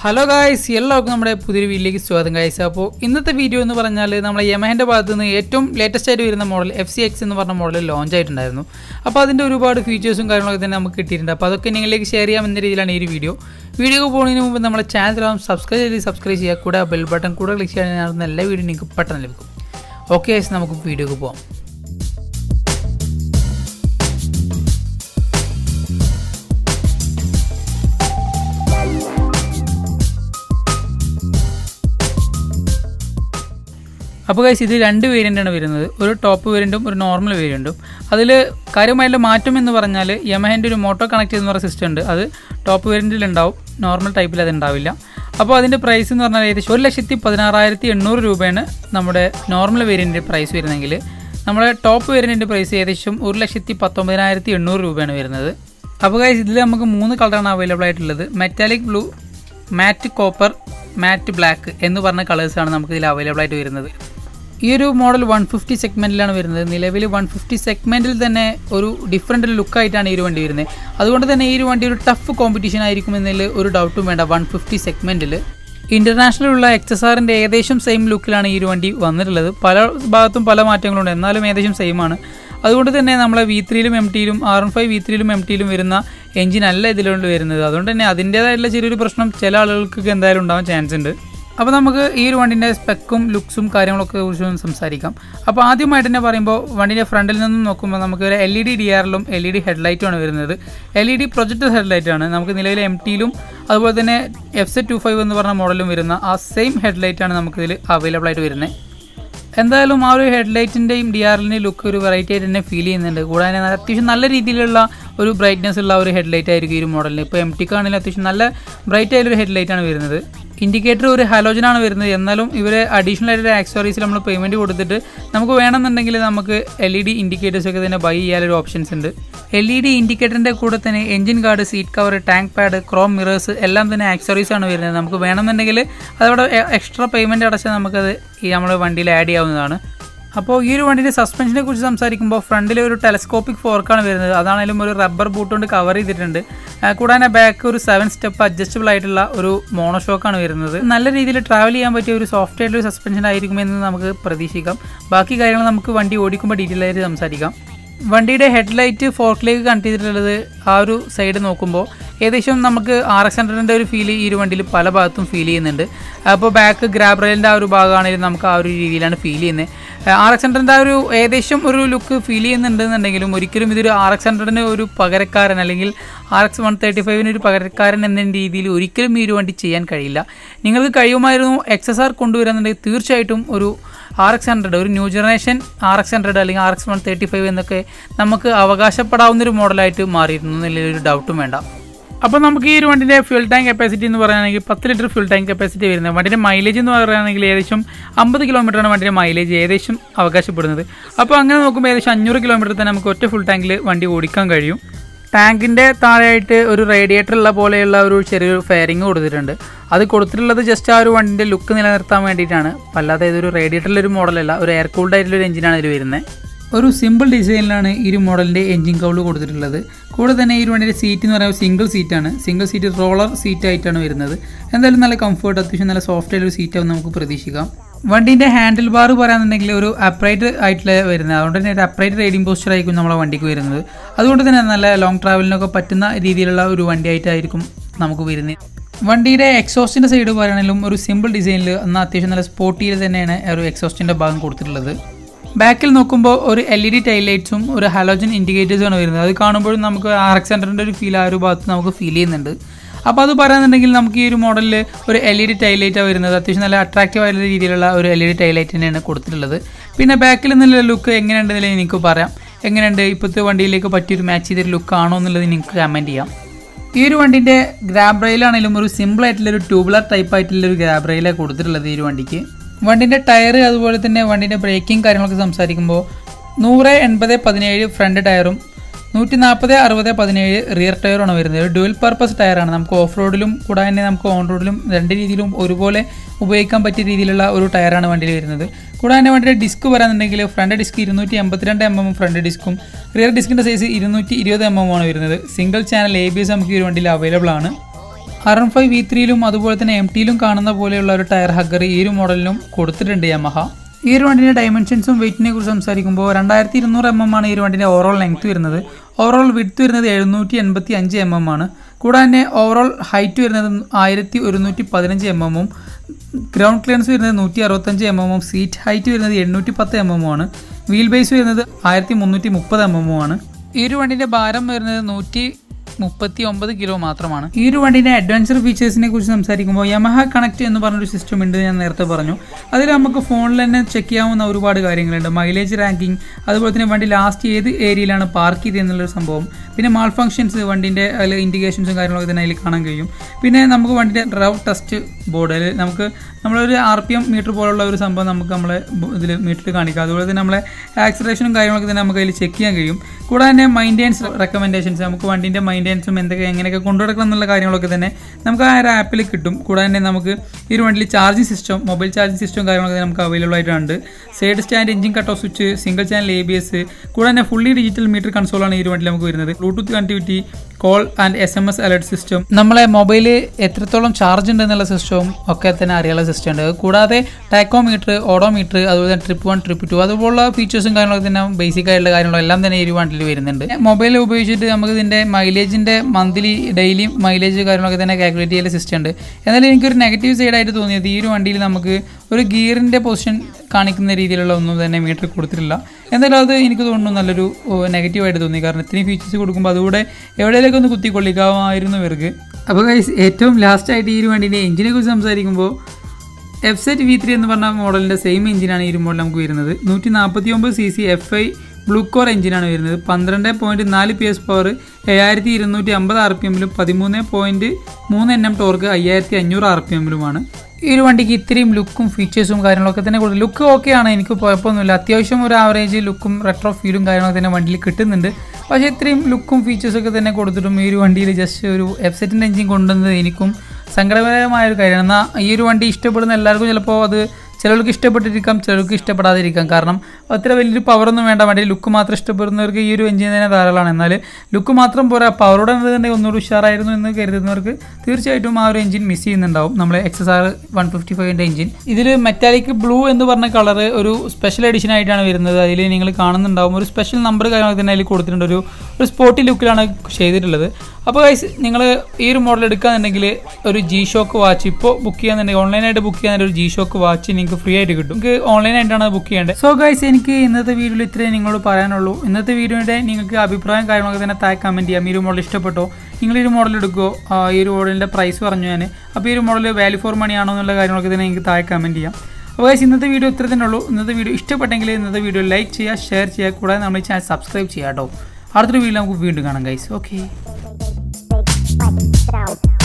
Hello guys എല്ലാവർക്കും നമ്മുടെ പുതിയൊരു വീഡിയോയിലേക്ക് സ്വാഗതം ഗായ്സ് അപ്പോൾ ഇന്നത്തെ വീഡിയോ എന്ന് പറഞ്ഞാൽ നമ്മുടെ യമഹൻ്റെ ഭാഗത്ത് നിന്ന് ഏറ്റവും ലേറ്റസ്റ്റ് ആയിട്ട് വരുന്ന മോഡൽ എഫ് സി എക്സ് എന്ന് പറഞ്ഞ മോഡൽ ലോഞ്ച് ആയിട്ടുണ്ടായിരുന്നു അപ്പോൾ അതിൻ്റെ ഒരുപാട് ഫീച്ചേഴ്സും കാര്യങ്ങളൊക്കെ തന്നെ നമുക്ക് കിട്ടിയിട്ടുണ്ട് അപ്പോൾ അതൊക്കെ നിങ്ങളിലേക്ക് ഷെയർ ചെയ്യാം എന്ന രീതിയിലാണ് ഈ ഒരു വീഡിയോ വീഡിയോ പോകുന്നതിന് മുമ്പ് നമ്മുടെ ചാനൽ സബ്സ്ക്രൈബ് ചെയ്ത് സബ്സ്ക്രൈബ് ചെയ്യുക കൂടെ ബെൽ ബട്ടൺ കൂടെ ക്ലിക്ക് ചെയ്യാൻ എല്ലാ വീഡിയോ നിങ്ങൾക്ക് പെട്ടെന്ന് ലഭിക്കും ഓക്കെ ഗൈസ് നമുക്ക് വീഡിയോക്ക് പോകാം അപ്പോൾ ഗൈസ് ഇത് രണ്ട് വേരിയൻ്റാണ് വരുന്നത് ഒരു ടോപ്പ് വേരിയൻറ്റും ഒരു നോർമൽ വേരിയൻറ്റും അതിൽ കാര്യമായിട്ടുള്ള മാറ്റം എന്ന് പറഞ്ഞാൽ യമഹൻ്റെ ഒരു മോട്ടോ കണക്ട് എന്ന് പറയുന്ന സിസ്റ്റം ഉണ്ട് അത് ടോപ്പ് വേരിയൻറ്റിൽ ഉണ്ടാവും നോർമൽ ടൈപ്പിൽ അത് ഉണ്ടാവില്ല അപ്പോൾ അതിൻ്റെ പ്രൈസ് എന്ന് പറഞ്ഞാൽ ഏകദേശം ഒരു ലക്ഷത്തി പതിനാറായിരത്തി എണ്ണൂറ് രൂപയാണ് നമ്മുടെ നോർമൽ വേരിയൻറ്റിൻ്റെ പ്രൈസ് വരുന്നെങ്കിൽ നമ്മുടെ ടോപ്പ് വേരിയൻറ്റിൻ്റെ പ്രൈസ് ഏകദേശം ഒരു ലക്ഷത്തി പത്തൊമ്പതിനായിരത്തി എണ്ണൂറ് രൂപയാണ് വരുന്നത് അപ്പോൾ ഗൈസ് ഇതിൽ നമുക്ക് മൂന്ന് കളറാണ് അവൈലബിൾ ആയിട്ടുള്ളത് metallic blue matte copper matte black എന്ന് പറഞ്ഞ കളേഴ്സാണ് നമുക്ക് ഇതിൽ അവൈലബിൾ ആയിട്ട് വരുന്നത് ഈ ഒരു മോഡൽ വൺ ഫിഫ്റ്റി സെഗ്മെൻറ്റിലാണ് വരുന്നത് നിലവിൽ വൺ ഫിഫ്റ്റി സെഗ്മെൻറ്റിൽ തന്നെ ഒരു ഡിഫറെൻ്റ് ലുക്കായിട്ടാണ് ഈ ഒരു വണ്ടി വരുന്നത് അതുകൊണ്ട് തന്നെ ഈ ഒരു വണ്ടി ഒരു ടഫ് കോമ്പറ്റീഷൻ ആയിരിക്കും എന്നതിൽ ഒരു ഡൗട്ടും വേണ്ട വൺ ഫിഫ്റ്റി സെഗ്മെൻറ്റിൽ ഇൻ്റർനാഷണലുള്ള എക്സ് എസ് ആറിൻ്റെ ഏകദേശം സെയിം ലുക്കിലാണ് ഈ ഒരു വണ്ടി വന്നിട്ടുള്ളത് പല ഭാഗത്തും പല മാറ്റങ്ങളുണ്ട് എന്നാലും ഏകദേശം സെയിം ആണ് അതുകൊണ്ട് തന്നെ നമ്മളെ വി ത്രീയിലും എം ടിയിലും ആർ എൺ ഫൈവ് വി ത്രീയിലും എം ടിയിലും വരുന്ന എഞ്ചിൻ അല്ല ഇതിലുണ്ട് വരുന്നത് അതുകൊണ്ട് തന്നെ അതിൻ്റേതായിട്ടുള്ള ചെറിയൊരു പ്രശ്നം ചില ആളുകൾക്ക് എന്തായാലും ഉണ്ടാവാൻ ചാൻസ് ഉണ്ട് അപ്പോൾ നമുക്ക് ഈ ഒരു വണ്ടിൻ്റെ സ്പെക്കും ലുക്സും കാര്യങ്ങളൊക്കെ കുറിച്ച് സംസാരിക്കാം അപ്പോൾ ആദ്യമായിട്ട് തന്നെ പറയുമ്പോൾ വണ്ടിൻ്റെ ഫ്രണ്ടിൽ നിന്നും നോക്കുമ്പോൾ നമുക്ക് ഒരു എൽ ഇ ഡി ഡി ആറിലും എൽ ഇ ഡി ഹെഡ്ലൈറ്റുമാണ് വരുന്നത് എൽ ഇ ഡി പ്രൊജക്ടർ ഹെഡ്ലൈറ്റാണ് നമുക്ക് നിലവിൽ എം ടിയിലും അതുപോലെ തന്നെ എഫ് സെറ്റ് ടു ഫൈവ് എന്ന് പറഞ്ഞ മോഡലും വരുന്ന ആ സെയിം ഹെഡ്ലൈറ്റാണ് നമുക്കിതിൽ അവൈലബിൾ ആയിട്ട് വരുന്നത് എന്തായാലും ആ ഒരു ഹെഡ്ലൈറ്റിൻ്റെയും ഡി ആറിൻ്റെയും ലുക്ക് ഒരു വെറൈറ്റി ആയിട്ട് തന്നെ ഫീൽ ചെയ്യുന്നുണ്ട് കൂടാതെ അത്യാവശ്യം നല്ല രീതിയിലുള്ള ഒരു ബ്രൈറ്റ്നസ് ഉള്ള ഒരു ഹെഡ്ലൈറ്റ് ആയിരിക്കും ഈ ഒരു മോഡലിന് ഇപ്പോൾ എം ടിക്കാണെങ്കിലും അത്യാവശ്യം നല്ല ബ്രൈറ്റ് ആയൊരു ഹെഡ്ലൈറ്റാണ് വരുന്നത് ഇൻഡിക്കേറ്റർ ഒരു ഹലോജനാണ് വരുന്നത് എന്നാലും ഇവർ അഡീഷണൽ ആയിട്ട് ആക്സറീസിൽ നമ്മൾ പേയ്മെൻറ്റ് കൊടുത്തിട്ട് നമുക്ക് വേണമെന്നുണ്ടെങ്കിൽ നമുക്ക് എൽ ഇ ഡി ഇൻഡിക്കേറ്റേഴ്സ് ഒക്കെ തന്നെ ബൈ ചെയ്യാനൊരു ഓപ്ഷൻസ് ഉണ്ട് എൽ ഇ ഡി ഇൻഡിക്കേറ്ററിൻ്റെ കൂടെ തന്നെ engine guard seat cover tank pad chrome mirrors എല്ലാം തന്നെ ആക്സറീസ് ആണ് വരുന്നത് നമുക്ക് വേണമെന്നുണ്ടെങ്കിൽ അതവിടെ എക്സ്ട്രാ പേയ്മെൻറ്റ് അടച്ചാൽ നമുക്കത് ഈ നമ്മുടെ വണ്ടിയിൽ ആഡ് ചെയ്യാവുന്നതാണ് അപ്പോൾ ഈ ഒരു വണ്ടിയുടെ സസ്പെൻഷനെ കുറിച്ച് സംസാരിക്കുമ്പോൾ ഫ്രണ്ടിൽ ഒരു ടെലസ്കോപ്പിക് ഫോർക്കാണ് വരുന്നത് അതാണെങ്കിലും ഒരു റബ്ബർ ബൂട്ട് കൊണ്ട് കവർ ചെയ്തിട്ടുണ്ട് കൂടാതെ ബാക്ക് ഒരു സെവൻ സ്റ്റെപ്പ് അഡ്ജസ്റ്റബിൾ ആയിട്ടുള്ള ഒരു മോണോഷോക്കാണ് വരുന്നത് നല്ല രീതിയിൽ ട്രാവൽ ചെയ്യാൻ പറ്റിയ ഒരു സോഫ്റ്റ് ആയിട്ടുള്ള സസ്പെൻഷൻ ആയിരിക്കുമെന്ന് നമുക്ക് പ്രതീക്ഷിക്കാം ബാക്കി കാര്യങ്ങൾ നമുക്ക് വണ്ടി ഓടിക്കുമ്പോൾ ഡീറ്റെയിൽ ആയിട്ട് സംസാരിക്കാം വണ്ടിയുടെ ഹെഡ്ലൈറ്റ് ഫോർക്കിലേക്ക് കണക്ട് ചെയ്തിട്ടുള്ളത് ആ ഒരു സൈഡ് നോക്കുമ്പോൾ ഏകദേശം നമുക്ക് ആർ എക്സ് ഹൺഡ്രഡിൻ്റെ ഒരു ഫീൽ ഈ ഒരു വണ്ടിയിൽ പല ഭാഗത്തും ഫീൽ ചെയ്യുന്നുണ്ട് അപ്പോൾ ബാക്ക് ഗ്രാബ് റെയിലിൻ്റെ ആ ഒരു ഭാഗമാണെങ്കിലും നമുക്ക് ആ ഒരു രീതിയിലാണ് ഫീൽ ചെയ്യുന്നത് ആർ എക്സ് ഹൺഡ്രഡിൻ്റെ ആ ഒരു ഏകദേശം ഒരു ലുക്ക് ഫീൽ ചെയ്യുന്നുണ്ടെന്നുണ്ടെങ്കിലും ഒരിക്കലും ഇതൊരു ആർ എക്സ് ഹൺഡ്രഡിന് ഒരു പകരക്കാരൻ അല്ലെങ്കിൽ ആർ എക്സ് വൺ തേർട്ടി ഫൈവിന് ഒരു പകരക്കാരൻ എന്ന രീതിയിൽ ഒരിക്കലും ഈ ഒരു വണ്ടി ചെയ്യാൻ കഴിയില്ല നിങ്ങൾക്ക് കഴിയുമായിരുന്നു എക്സ് എസ് ആർ കൊണ്ടുവരാന്നുണ്ടെങ്കിൽ തീർച്ചയായിട്ടും ഒരു ആർ എക്സ് ഹൺഡ്രഡ് ഒരു new generation R X hundred അല്ലെങ്കിൽ R X one thirty five എന്നൊക്കെ നമുക്ക് അവകാശപ്പെടാവുന്ന ഒരു മോഡലായിട്ട് മാറിയിരുന്നു എന്നുള്ളൊരു ഡൗട്ടും വേണ്ട അപ്പോൾ നമുക്ക് ഈ ഒരു വണ്ടിൻ്റെ ഫ്യൂൽ ടാങ്ക് കപ്പാസിറ്റി എന്ന് പറയുകയാണെങ്കിൽ പത്ത് ലിറ്റർ ഫ്യൂൽ ടാങ്ക് കപ്പാസിറ്റി വരുന്നത് വണ്ടിൻ്റെ മൈലേജ് എന്ന് പറയുകയാണെങ്കിൽ ഏകദേശം അമ്പത് കിലോമീറ്ററാണ് വണ്ടിയുടെ മൈലേജ് ഏകദേശം അവകാശപ്പെടുന്നത് അപ്പോൾ അങ്ങനെ നോക്കുമ്പോൾ ഏകദേശം അഞ്ഞൂറ് കിലോമീറ്റർ തന്നെ നമുക്ക് ഒറ്റ ഫുൾ ടാങ്കിൽ വണ്ടി ഓടിക്കാൻ കഴിയും ടാങ്കിൻ്റെ താഴെയായിട്ട് ഒരു റേഡിയേറ്റർ ഉള്ള പോലെയുള്ള ഒരു ചെറിയൊരു ഫെയറിങ് കൊടുത്തിട്ടുണ്ട് അത് കൊടുത്തിട്ടുള്ളത് ജസ്റ്റ് ആ ഒരു വണ്ടിൻ്റെ ലുക്ക് നിലനിർത്താൻ വേണ്ടിയിട്ടാണ് അല്ലാതെ ഇതൊരു റേഡിയേറ്ററിലൊരു മോഡലല്ല ഒരു എയർ കൂൾഡ് ആയിട്ടുള്ള ഒരു എഞ്ചിനാണ് ഇതിൽ വരുന്നത് ഒരു സിമ്പിൾ ഡിസൈനിലാണ് ഈ ഒരു മോഡലിൻ്റെ എഞ്ചിൻ കൗള് കൊടുത്തിട്ടുള്ളത് കൂടെ തന്നെ ഈ ഒരു വണ്ടിയുടെ സീറ്റ് എന്ന് പറയുന്നത് സിംഗിൾ സീറ്റാണ് സിംഗിൾ സീറ്റ് റോളർ സീറ്റ് ആയിട്ടാണ് വരുന്നത് എന്തായാലും നല്ല കംഫർട്ട് അത്യാവശ്യം നല്ല സോഫ്റ്റ് ആയിട്ടൊരു സീറ്റാവും നമുക്ക് പ്രതീക്ഷിക്കാം വണ്ടീൻ്റെ ഹാൻഡിൽ ബാർ പറയാന്നുണ്ടെങ്കിൽ ഒരു അപ്രൈറ്റ് ആയിട്ടുള്ള വരുന്നത് അതുകൊണ്ട് തന്നെ ഒരു അപ്രൈറ്റ് റൈഡിംഗ് പോസ്റ്റർ ആയിരിക്കും നമ്മളെ വണ്ടിക്ക് വരുന്നത് അതുകൊണ്ട് തന്നെ നല്ല ലോങ് ട്രാവലിനൊക്കെ പറ്റുന്ന രീതിയിലുള്ള ഒരു വണ്ടി ആയിട്ടായിരിക്കും നമുക്ക് വരുന്നത് വണ്ടിയുടെ എക്സോസ്റ്റിൻ്റെ സൈഡ് പറയുകയാണെങ്കിലും ഒരു സിമ്പിൾ ഡിസൈനിൽ എന്നാൽ അത്യാവശ്യം നല്ല സ്പോർട്ടിയിൽ തന്നെയാണ് ഒരു എക്സോസ്റ്റിൻ്റെ ഭാഗം കൊടുത്തിട്ടുള്ളത് ബാക്കിൽ നോക്കുമ്പോൾ ഒരു എൽ ഇ ഡി ടൈൽ ലൈറ്റ്സും ഒരു ഹലോജൻ ഇൻഡിക്കേറ്റേഴ്സുമാണ് വരുന്നത് അത് കാണുമ്പോഴും നമുക്ക് ആർ എക്സ് ഹൺഡ്രഡിൻ്റെ ഒരു ഫീൽ ആ ഒരു ഭാഗത്ത് നമുക്ക് ഫീൽ ചെയ്യുന്നുണ്ട് അപ്പോൾ അത് പറയുന്നുണ്ടെങ്കിൽ നമുക്ക് ഈ ഒരു മോഡലിൽ ഒരു എൽ ഇ ഡി ടൈൽ ലൈറ്റാണ് വരുന്നത് അത്യാവശ്യം നല്ല അട്രാക്റ്റീവ് ആയിട്ടുള്ള രീതിയിലുള്ള ഒരു L E D tail light തന്നെയാണ് കൊടുത്തിട്ടുള്ളത് പിന്നെ ബാക്കിൽ നിന്നുള്ള ലുക്ക് എങ്ങനെയുണ്ടെന്നില്ല എനിക്ക് പറയാം എങ്ങനെയുണ്ട് ഇപ്പോഴത്തെ വണ്ടിയിലേക്ക് പറ്റിയൊരു മാച്ച് ചെയ്തൊരു ലുക്ക് ആണോ എന്നുള്ളത് നിങ്ങൾക്ക് കമൻറ്റ് ചെയ്യാം ഈ ഒരു വണ്ടിൻ്റെ ഗ്രാബ് റെയിലാണെങ്കിലും ഒരു സിമ്പിൾ ആയിട്ടുള്ള ഒരു ട്യൂബുലർ ടൈപ്പ് ആയിട്ടുള്ള ഒരു ഗ്രാബ് റെയിലാണ് കൊടുത്തിട്ടുള്ളത് ഈ ഒരു വണ്ടിക്ക് വണ്ടിൻ്റെ ടയർ അതുപോലെ തന്നെ വണ്ടിൻ്റെ ബ്രേക്കിംഗ് കാര്യങ്ങളൊക്കെ സംസാരിക്കുമ്പോൾ നൂറ് എൺപത് പതിനേഴ് ഫ്രണ്ട് ടയറും നൂറ്റി നാൽപ്പത് അറുപത് പതിനേഴ് റിയർ ടയറാണ് വരുന്നത് ഡുവൽ പർപ്പസ് ടയറാണ് നമുക്ക് ഓഫ് റോഡിലും കൂടാതെ തന്നെ നമുക്ക് ഓൺ റോഡിലും രണ്ട് രീതിയിലും ഒരുപോലെ ഉപയോഗിക്കാൻ പറ്റിയ രീതിയിലുള്ള ഒരു ടയറാണ് വണ്ടിയിൽ വരുന്നത് കൂടാതെ തന്നെ വണ്ടിയുടെ ഡിസ്ക് പറയാന്നുണ്ടെങ്കിൽ ഫ്രണ്ട് ഡിസ്ക് ഇരുന്നൂറ്റി എൺപത്തിരണ്ട് എം എം ഫ്രണ്ട് ഡിസ്കും റിയർ ഡിസ്കിൻ്റെ സൈസ് ഇരുന്നൂറ്റി ഇരുപത് എം എം ആണ് വരുന്നത് single channel A B S നമുക്ക് ഈ ഒരു വണ്ടിയിൽ അവൈലബിൾ ആണ് ആർ എം ഫൈവ് വി ത്രീയിലും അതുപോലെ തന്നെ എം ടിയിലും കാണുന്ന പോലെയുള്ള ഒരു ടയർ ഹഗ്ഗർ ഈ ഒരു മോഡലിലും കൊടുത്തിട്ടുണ്ട് യമഹ ഈ ഒരു വണ്ടിൻ്റെ ഡയമെൻഷൻസും വെയിറ്റിനെ കുറിച്ച് സംസാരിക്കുമ്പോൾ രണ്ടായിരത്തി ഇരുന്നൂറ് എം എം ആണ് ഈ ഒരു വണ്ടിൻ്റെ ഓവറോൾ ലെങ്ത് വരുന്നത് ഓവറോൾ വിഡ്ത്ത് വരുന്നത് എഴുന്നൂറ്റി എൺപത്തി അഞ്ച് എം എം ആണ് കൂടാതെ തന്നെ ഓവറോൾ ഹൈറ്റ് വരുന്നത് ആയിരത്തി ഒരുന്നൂറ്റി പതിനഞ്ച് എം എമ്മും ഗ്രൗണ്ട് ക്ലിയറൻസ് വരുന്നത് നൂറ്റി അറുപത്തഞ്ച് എം എമ്മും സീറ്റ് ഹൈറ്റ് വരുന്നത് എണ്ണൂറ്റി പത്ത് എം എമ്മും ആണ് വീൽ ബേസ് വരുന്നത് ആയിരത്തി മുന്നൂറ്റി മുപ്പത് എം എമ്മും ആണ് ഈ ഒരു വണ്ടിൻ്റെ ഭാരം വരുന്നത് നൂറ്റി മുപ്പത്തി ഒമ്പത് കിലോ മാത്രമാണ് ഈ ഒരു വണ്ടിൻ്റെ അഡ്വാൻസർ ഫീച്ചേഴ്സിനെ കുറിച്ച് സംസാരിക്കുമ്പോൾ യമഹ കണക്ട് എന്ന് പറഞ്ഞൊരു സിസ്റ്റം ഉണ്ട് ഞാൻ നേരത്തെ പറഞ്ഞു അതിൽ നമുക്ക് ഫോണിൽ തന്നെ ചെക്ക് ചെയ്യാവുന്ന ഒരുപാട് കാര്യങ്ങളുണ്ട് മൈലേജ് റാങ്കിങ് അതുപോലെ തന്നെ വണ്ടി ലാസ്റ്റ് ഏത് ഏരിയയിലാണ് പാർക്ക് ചെയ്തത് എന്നുള്ളൊരു സംഭവം പിന്നെ മാൾ ഫംഗ്ഷൻസ് വണ്ടിൻ്റെ അതിൽ ഇൻഡിക്കേഷൻസും കാര്യങ്ങളൊക്കെ തന്നെ അതിൽ കാണാൻ കഴിയും പിന്നെ നമുക്ക് വണ്ടിൻ്റെ ഡ്രൈവ് ടെസ്റ്റ് ബോർഡ് അതിൽ നമുക്ക് നമ്മളൊരു ആർ പി എം മീറ്റർ പോലുള്ള ഒരു സംഭവം നമുക്ക് നമ്മളെ ഇതിൽ മീറ്ററിൽ കാണിക്കാം അതുപോലെ തന്നെ നമ്മളെ ആക്സിലേഷനും കാര്യങ്ങളൊക്കെ തന്നെ നമുക്ക് അതിൽ ചെക്ക് ചെയ്യാൻ കഴിയും കൂടാതെ തന്നെ മൈൻറ്റെനൻസ് റെക്കമെൻഡേഷൻസ് നമുക്ക് വണ്ടിൻ്റെ മൈൻറ്റെനൻസും എന്തൊക്കെ എങ്ങനെയൊക്കെ കൊണ്ടുനടക്കണം എന്നുള്ള കാര്യങ്ങളൊക്കെ തന്നെ നമുക്ക് ആ ഒരു ആപ്പിൽ കിട്ടും കൂടാതെ തന്നെ നമുക്ക് ഈ ഒരു വണ്ടിയിൽ charging system mobile charging system കാര്യങ്ങളൊക്കെ തന്നെ നമുക്ക് അവൈലബിൾ ആയിട്ടുണ്ട് side stand engine cut off switch single channel A B S കൂടാതെ തന്നെ ഫുള്ളി ഡിജിറ്റൽ മീറ്റർ കൺസോളാണ് ഈ ഒരു വണ്ടിയിൽ നമുക്ക് വരുന്നത് Bluetooth connectivity call and S M S alert system നമ്മളെ മൊബൈൽ എത്രത്തോളം ചാർജ് ഉണ്ട് എന്നുള്ള സിസ്റ്റവും ഒക്കെ തന്നെ അറിയാനുള്ള സിസ്റ്റം ഉണ്ട് കൂടാതെ ടാക്കോമീറ്റർ ഓഡോമീറ്റർ അതുപോലെ തന്നെ ട്രിപ്പ് വൺ ട്രിപ്പ് ടു അതുപോലുള്ള ഫീച്ചേഴ്സും കാര്യങ്ങളൊക്കെ തന്നെ ബേസിക് ആയിട്ടുള്ള കാര്യങ്ങളും എല്ലാം തന്നെ ഈ ഒരു വണ്ടിയിൽ വരുന്നുണ്ട് മൊബൈൽ ഉപയോഗിച്ചിട്ട് നമുക്ക് ഇതിൻ്റെ മൈലേജിൻ്റെ മന്ത്ലി ഡെയിലി മൈലേജ് കാര്യങ്ങളൊക്കെ തന്നെ കാൽക്കുലേറ്റ് ചെയ്യുന്ന സിസ്റ്റം ഉണ്ട് എന്നാലും എനിക്കൊരു നെഗറ്റീവ് സൈഡായിട്ട് തോന്നിയത് ഈ ഒരു വണ്ടിയിൽ നമുക്ക് ഒരു ഗിയറിൻ്റെ പൊസിഷൻ കാണിക്കുന്ന രീതിയിലുള്ള ഒന്നും തന്നെ മീറ്റർ കൊടുത്തിട്ടില്ല എന്തായാലും അത് എനിക്ക് തോന്നുന്നു നല്ലൊരു നെഗറ്റീവായിട്ട് തോന്നി കാരണം ഇത്രയും ഫീച്ചേഴ്സ് കൊടുക്കുമ്പോൾ അതുകൂടെ എവിടെയൊക്കെ ഒന്ന് കുത്തിക്കൊള്ളിക്കാമായിരുന്നു ഇവർക്ക് അപ്പോൾ ഗൈസ് ഏറ്റവും ലാസ്റ്റായിട്ട് ഈ ഒരു വണ്ടീൻ്റെ എഞ്ചിനെ കുറിച്ച് സംസാരിക്കുമ്പോൾ എഫ് സെറ്റ് വി ത്രീ എന്ന് പറഞ്ഞ മോഡലിൻ്റെ സെയിം എഞ്ചിനാണ് ഈ ഒരു മോഡൽ നമുക്ക് വരുന്നത് നൂറ്റി നാൽപ്പത്തി ഒമ്പത് C C F I blue core എഞ്ചിനാണ് വരുന്നത് പന്ത്രണ്ട് പോയിൻറ്റ് നാല് പി എസ് പവർ ഏഴായിരത്തി ഇരുന്നൂറ്റി അമ്പത് ആർ പി എമ്മിലും പതിമൂന്ന് പോയിൻറ്റ് മൂന്ന് എൻ എം ടോർക്ക് അയ്യായിരത്തി അഞ്ഞൂറ് ആർ പി എമ്മിലുമാണ് ഈ ഒരു വണ്ടിക്ക് ഇത്രയും ലുക്കും ഫീച്ചേഴ്സും കാര്യങ്ങളൊക്കെ തന്നെ കൊടുത്തു ലുക്ക് ഓക്കെയാണ് എനിക്ക് കുഴപ്പമൊന്നുമില്ല അത്യാവശ്യം ഒരു ആവറേജ് ലുക്കും റെട്രോ ഫീലും കാര്യങ്ങളൊക്കെ തന്നെ വണ്ടിയിൽ കിട്ടുന്നുണ്ട് പക്ഷേ ഇത്രയും ലുക്കും ഫീച്ചേഴ്സൊക്കെ തന്നെ കൊടുത്തിട്ടും ഈ ഒരു വണ്ടിയിൽ ജസ്റ്റ് ഒരു എഫ് സെറ്റിൻ്റെ എഞ്ചിൻ കൊണ്ടുവന്നത് എനിക്കും സങ്കടകരമായ ഒരു കാര്യമാണ് എന്നാൽ ഈ ഒരു വണ്ടി ഇഷ്ടപ്പെടുന്ന എല്ലാവർക്കും ചിലപ്പോൾ അത് ചിലർക്ക് ഇഷ്ടപ്പെട്ടിരിക്കാം ചിലർക്ക് ഇഷ്ടപ്പെടാതിരിക്കാം കാരണം അത്ര വലിയൊരു പവറൊന്നും വേണ്ട വണ്ടി ലുക്ക് മാത്രം ഇഷ്ടപ്പെടുന്നവർക്ക് ഈ ഒരു എഞ്ചിൻ തന്നെ ധാരാളമാണ് എന്നാൽ ലുക്ക് മാത്രം പോരാ പവറോടെ തന്നെ ഒന്നുകൂടി ഉഷാറായിരുന്നു എന്ന് കരുതുന്നവർക്ക് തീർച്ചയായിട്ടും ആ ഒരു എഞ്ചിൻ മിസ് ചെയ്യുന്നുണ്ടാവും നമ്മളെ X S R one fifty ഫൈവിൻ്റെ എഞ്ചിൻ ഇതിൽ മെറ്റാലിക് ബ്ലൂ എന്ന് പറഞ്ഞ കളർ ഒരു സ്പെഷ്യൽ എഡിഷൻ ആയിട്ടാണ് വരുന്നത് അതിൽ നിങ്ങൾ കാണുന്നുണ്ടാവും ഒരു സ്പെഷ്യൽ നമ്പർ കാര്യങ്ങളൊക്കെ തന്നെ അതിൽ കൊടുത്തിട്ടുണ്ട് ഒരു ഒരു സ്പോർട്ടി ലുക്കിലാണ് ചെയ്തിട്ടുള്ളത് അപ്പോൾ ഗൈസ് നിങ്ങൾ ഈ ഒരു മോഡൽ എടുക്കുകയാണെന്നുണ്ടെങ്കിൽ ഒരു ജി ഷോക്ക് വാച്ച് ഇപ്പോൾ ബുക്ക് ചെയ്യാന്നുണ്ടെങ്കിൽ ഓൺലൈനായിട്ട് ബുക്ക് ചെയ്യാൻ ഒരു ജി ഷോക്ക് വാച്ച് നിങ്ങൾക്ക് ഫ്രീ ആയിട്ട് കിട്ടും നിങ്ങൾക്ക് ഓൺലൈനായിട്ടാണ് ബുക്ക് ചെയ്യേണ്ടത് സോ ഗൈസ് എനിക്ക് ഇന്നത്തെ വീഡിയോയിൽ ഇത്രയും നിങ്ങളോട് പറയാനുള്ളൂ ഇന്നത്തെ വീഡിയോയുടെ നിങ്ങൾക്ക് അഭിപ്രായം കാര്യങ്ങളൊക്കെ തന്നെ താഴെ കമൻറ്റ് ചെയ്യാം ഈ ഒരു മോഡൽ ഇഷ്ടപ്പെട്ടോ നിങ്ങൾ ഈ ഒരു മോഡൽ എടുക്കുമോ ഈ ഒരു മോഡലിൻ്റെ പ്രൈസ് പറഞ്ഞു ഞാൻ അപ്പോൾ ഈ ഒരു മോഡൽ വാല്യൂ ഫോർ മണി ആണോ എന്നുള്ള കാര്യങ്ങളൊക്കെ തന്നെ നിങ്ങൾക്ക് താഴെ കമൻറ്റ് ചെയ്യാം അപ്പോൾ ഗൈസ് ഇന്നത്തെ വീഡിയോ ഇത്ര തന്നെ ഉള്ളൂ ഇന്നത്തെ വീഡിയോ ഇഷ്ടപ്പെട്ടെങ്കിൽ ഇന്നത്തെ വീഡിയോ ലൈക്ക് ചെയ്യുക ഷെയർ ചെയ്യുക കൂടാതെ നമ്മുടെ ചാനൽ സബ്സ്ക്രൈബ് ചെയ്യുക കേട്ടോ അടുത്തൊരു വീഡിയോ നമുക്ക് വീണ്ടും കാണാം ഗൈസ് ഓക്കെ Get out.